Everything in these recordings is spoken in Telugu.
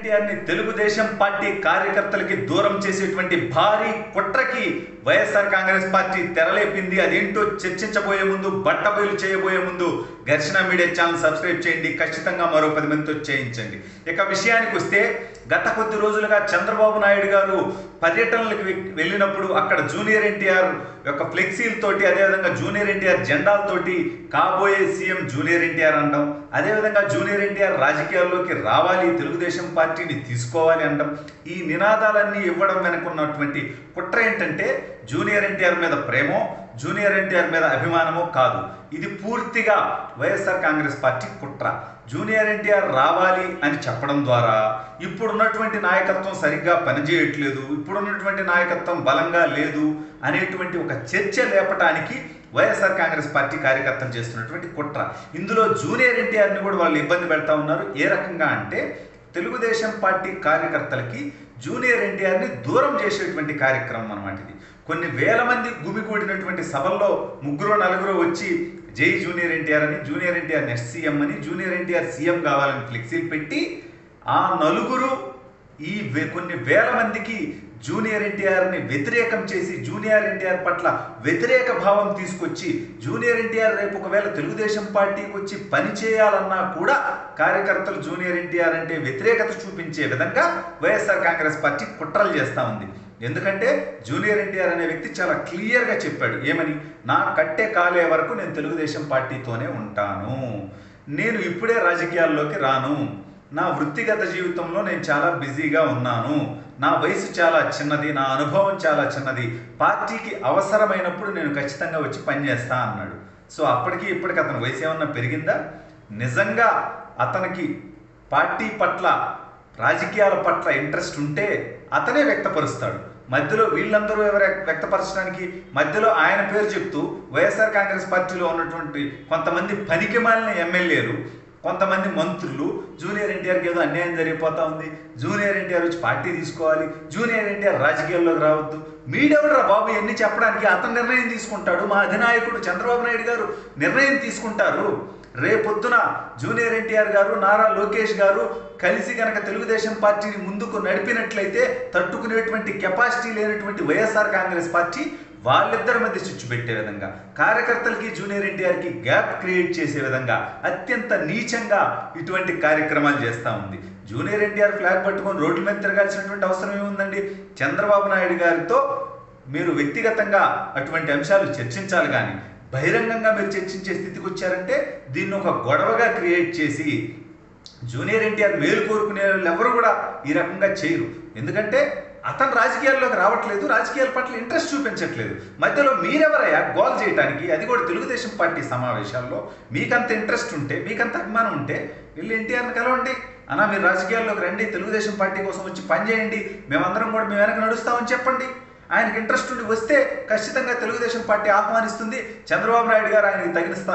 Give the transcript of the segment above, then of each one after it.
ఎన్టీఆర్ని తెలుగుదేశం పార్టీ కార్యకర్తలకి దూరం చేసేటువంటి భారీ కుట్రకి వైఎస్ఆర్ కాంగ్రెస్ పార్టీ తెరలేపింది అదేంటో చర్చించబోయే ముందు బట్టబయలు చేయబోయే ముందు ఘర్షణ మీడియా ఛానల్ సబ్స్క్రైబ్ చేయండి ఖచ్చితంగా మరో పది మందితో చేయించండి ఇక విషయానికి వస్తే గత కొద్ది రోజులుగా చంద్రబాబు నాయుడు గారు పర్యటనలకు వె- వెళ్ళినప్పుడు అక్కడ జూనియర్ ఎన్టీఆర్ యొక్క ఫ్లెక్సీలతోటి అదేవిధంగా జూనియర్ ఎన్టీఆర్ జెండాలతోటి కాబోయే సీఎం జూనియర్ ఎన్టీఆర్ అంటాం అదేవిధంగా జూనియర్ ఎన్టీఆర్ రాజకీయాల్లోకి రావాలి తెలుగుదేశం పార్టీని తీసుకోవాలి అనడం ఈ నినాదాలన్నీ ఇవ్వడం వెనుకున్నటువంటి కుట్ర ఏంటంటే జూనియర్ ఎన్టీఆర్ మీద ప్రేమో జూనియర్ ఎన్టీఆర్ మీద అభిమానమో కాదు ఇది పూర్తిగా వైఎస్ఆర్ కాంగ్రెస్ పార్టీ కుట్ర జూనియర్ ఎన్టీఆర్ రావాలి అని చెప్పడం ద్వారా ఇప్పుడున్నటువంటి నాయకత్వం సరిగ్గా పనిచేయట్లేదు ఇప్పుడున్నటువంటి నాయకత్వం బలంగా లేదు అనేటువంటి ఒక చర్చ లేపటానికి వైఎస్ఆర్ కాంగ్రెస్ పార్టీ కార్యకర్తలు చేస్తున్నటువంటి కుట్ర ఇందులో జూనియర్ ఎన్టీఆర్ని కూడా వాళ్ళు ఇబ్బంది పెడతా ఉన్నారు ఏ రకంగా అంటే తెలుగుదేశం పార్టీ కార్యకర్తలకి జూనియర్ ఎన్టీఆర్ని దూరం చేసేటువంటి కార్యక్రమం అన్నమాట ఇది కొన్ని వేల మంది గుమిగూడినటువంటి సభల్లో ముగ్గురు నలుగురు వచ్చి జై జూనియర్ ఎన్టీఆర్ అని జూనియర్ ఎన్టీఆర్ నెక్స్ట్ సీఎం అని జూనియర్ ఎన్టీఆర్ సీఎం కావాలని ఫ్లెక్సీలు పెట్టి ఆ నలుగురు ఈ వే- కొన్ని వేల మందికి జూనియర్ ఎన్టీఆర్ని వ్యతిరేకం చేసి జూనియర్ ఎన్టీఆర్ పట్ల వ్యతిరేక భావం తీసుకొచ్చి జూనియర్ ఎన్టీఆర్ రేపు ఒకవేళ తెలుగుదేశం పార్టీకి వచ్చి పని చేయాలన్నా కూడా కార్యకర్తలు జూనియర్ ఎన్టీఆర్ అంటే వ్యతిరేకత చూపించే విధంగా వైఎస్ఆర్ కాంగ్రెస్ పార్టీ కుట్రలు చేస్తూ ఉంది ఎందుకంటే జూనియర్ ఎన్టీఆర్ అనే వ్యక్తి చాలా క్లియర్గా చెప్పాడు ఏమని నా కట్టె కాలే వరకు నేను తెలుగుదేశం పార్టీతోనే ఉంటాను నేను ఇప్పుడే రాజకీయాల్లోకి రాను నా వృత్తిగత జీవితంలో నేను చాలా బిజీగా ఉన్నాను నా వయసు చాలా చిన్నది నా అనుభవం చాలా చిన్నది పార్టీకి అవసరమైనప్పుడు నేను ఖచ్చితంగా వచ్చి పనిచేస్తా అన్నాడు సో అప్పటికి ఇప్పటికి అతని వయసు ఏమన్నా పెరిగిందా నిజంగా అతనికి పార్టీ పట్ల రాజకీయాల పట్ల ఇంట్రెస్ట్ ఉంటే అతనే వ్యక్తపరుస్తాడు మధ్యలో వీళ్ళందరూ ఎవరు వ్యక్తపరచడానికి మధ్యలో ఆయన పేరు చెప్తూ వైఎస్ఆర్ కాంగ్రెస్ పార్టీలో ఉన్నటువంటి కొంతమంది పనికి మాలిన ఎమ్మెల్యేలు కొంతమంది మంత్రులు జూనియర్ ఎన్టీఆర్కి ఏదో అన్యాయం జరిగిపోతా ఉంది జూనియర్ ఎన్టీఆర్ వచ్చి పార్టీ తీసుకోవాలి జూనియర్ ఎన్టీఆర్ రాజకీయాల్లోకి రావద్దు మీడెవడరా బాబు ఎన్ని చెప్పడానికి అతను నిర్ణయం తీసుకుంటాడు మా అధినాయకుడు చంద్రబాబు నాయుడు గారు నిర్ణయం తీసుకుంటారు రేపొద్దున జూనియర్ ఎన్టీఆర్ గారు నారా లోకేష్ గారు కలిసి గనక తెలుగుదేశం పార్టీని ముందుకు నడిపినట్లయితే తట్టుకునేటువంటి కెపాసిటీ లేనటువంటి వైఎస్ఆర్ కాంగ్రెస్ పార్టీ వాళ్ళిద్దరి మధ్య చిచ్చు పెట్టే విధంగా కార్యకర్తలకి జూనియర్ ఎన్టీఆర్కి గ్యాప్ క్రియేట్ చేసే విధంగా అత్యంత నీచంగా ఇటువంటి కార్యక్రమాలు చేస్తూ ఉంది జూనియర్ ఎన్టీఆర్ ఫ్లాగ్ పట్టుకొని రోడ్ల మీద తిరగాల్సినటువంటి అవసరం ఏముందండి చంద్రబాబు నాయుడు గారితో మీరు వ్యక్తిగతంగా అటువంటి అంశాలు చర్చించాలి కానీ బహిరంగంగా మీరు చర్చించే స్థితికి వచ్చారంటే దీన్ని ఒక గొడవగా క్రియేట్ చేసి జూనియర్ ఎన్టీఆర్ మేలు కోరుకునే వాళ్ళు ఎవరు కూడా ఈ రకంగా చేయరు ఎందుకంటే అతను రాజకీయాల్లోకి రావట్లేదు రాజకీయాల పట్ల ఇంట్రెస్ట్ చూపించట్లేదు మధ్యలో మీరెవరయ్యా గోల్ చేయడానికి అది కూడా తెలుగుదేశం పార్టీ సమావేశాల్లో మీకంత ఇంట్రెస్ట్ ఉంటే మీకంత అభిమానం ఉంటే వెళ్ళి ఎన్టీఆర్ని కలవండి అన్నా మీరు రాజకీయాల్లోకి రండి తెలుగుదేశం పార్టీ కోసం వచ్చి పనిచేయండి మేమందరం కూడా మీ వెనక నడుస్తామని చెప్పండి ఆయనకి ఇంట్రెస్ట్ ఉండి వస్తే ఖచ్చితంగా తెలుగుదేశం పార్టీ ఆహ్వానిస్తుంది చంద్రబాబు నాయుడు గారు ఆయనకి తగిన స్థా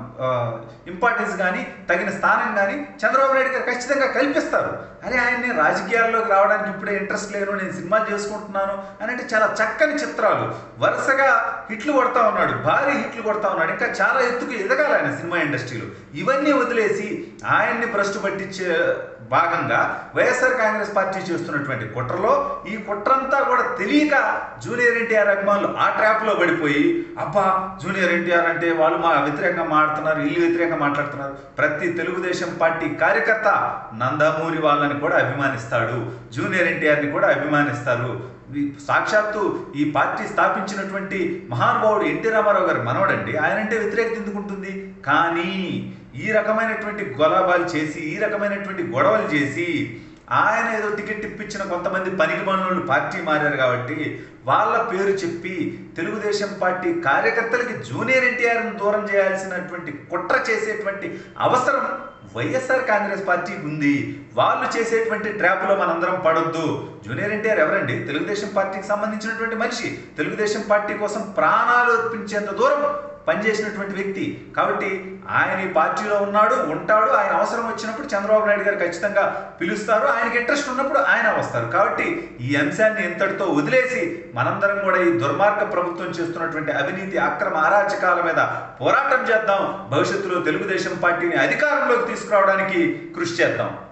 ఇంపార్టెన్స్ కానీ తగిన స్థానం కానీ చంద్రబాబు నాయుడు గారు ఖచ్చితంగా కల్పిస్తారు అరే ఆయన్ని రాజకీయాల్లోకి రావడానికి ఇప్పుడే ఇంట్రెస్ట్ లేను నేను సినిమాలు చేసుకుంటున్నాను అని అంటే చాలా చక్కని చిత్రాలు వరుసగా హిట్లు కొడతా ఉన్నాడు భారీ హిట్లు కొడతా ఉన్నాడు ఇంకా చాలా ఎత్తుకు ఎదగాలి ఆయన సినిమా ఇండస్ట్రీలో ఇవన్నీ వదిలేసి ఆయన్ని భ్రష్టు పట్టించే భాగంగా వైఎస్ఆర్ కాంగ్రెస్ పార్టీ చేస్తున్నటువంటి కుట్రలో ఈ కుట్రంతా కూడా తెలియక జూనియర్ ఎన్టీఆర్ అభిమానులు ఆ ట్రాప్లో పడిపోయి అబ్బా జూనియర్ ఎన్టీఆర్ అంటే వాళ్ళు మా వ్యతిరేకంగా మాట్లాడుతున్నారు వీళ్ళు వ్యతిరేకంగా మాట్లాడుతున్నారు ప్రతి తెలుగుదేశం పార్టీ కార్యకర్త నందమూరి వాళ్ళని కూడా అభిమానిస్తాడు జూనియర్ ఎన్టీఆర్ని కూడా అభిమానిస్తారు ఈ- సాక్షాత్తు ఈ పార్టీ స్థాపించినటువంటి మహానుభావుడు ఎన్టీ రామారావు గారి మనవడండి ఆయనంటే వ్యతిరేకత ఎందుకు ఉంటుంది కానీ ఈ రకమైనటువంటి గొలాబాలు చేసి ఈ రకమైనటువంటి గొడవలు చేసి ఆయన ఏదో టికెట్ ఇప్పించిన కొంతమంది పనికి మనోళ్ళు పార్టీ మారారు కాబట్టి వాళ్ళ పేరు చెప్పి తెలుగుదేశం పార్టీ కార్యకర్తలకి జూనియర్ ఎన్టీఆర్ను దూరం చేయాల్సినటువంటి కుట్ర చేసేటువంటి అవసరం వైఎస్ఆర్ కాంగ్రెస్ పార్టీకి ఉంది వాళ్ళు చేసేటువంటి ట్రాప్లో మనందరం పడొద్దు జూనియర్ ఎన్టీఆర్ ఎవరండి తెలుగుదేశం పార్టీకి సంబంధించినటువంటి మనిషి తెలుగుదేశం పార్టీ కోసం ప్రాణాలు అర్పించేంత దూరం పనిచేసినటువంటి వ్యక్తి కాబట్టి ఆయన ఈ పార్టీలో ఉన్నాడు ఉంటాడు ఆయన అవసరం వచ్చినప్పుడు చంద్రబాబు నాయుడు గారు ఖచ్చితంగా పిలుస్తారు ఆయనకి ఇంట్రెస్ట్ ఉన్నప్పుడు ఆయన వస్తారు కాబట్టి ఈ అంశాన్ని ఇంతటితో వదిలేసి మనందరం కూడా ఈ దుర్మార్గ ప్రభుత్వం చేస్తున్నటువంటి అవినీతి అక్రమ అరాచకాల మీద పోరాటం చేద్దాం భవిష్యత్తులో తెలుగుదేశం పార్టీని అధికారంలోకి తీసుకురావడానికి కృషి చేద్దాం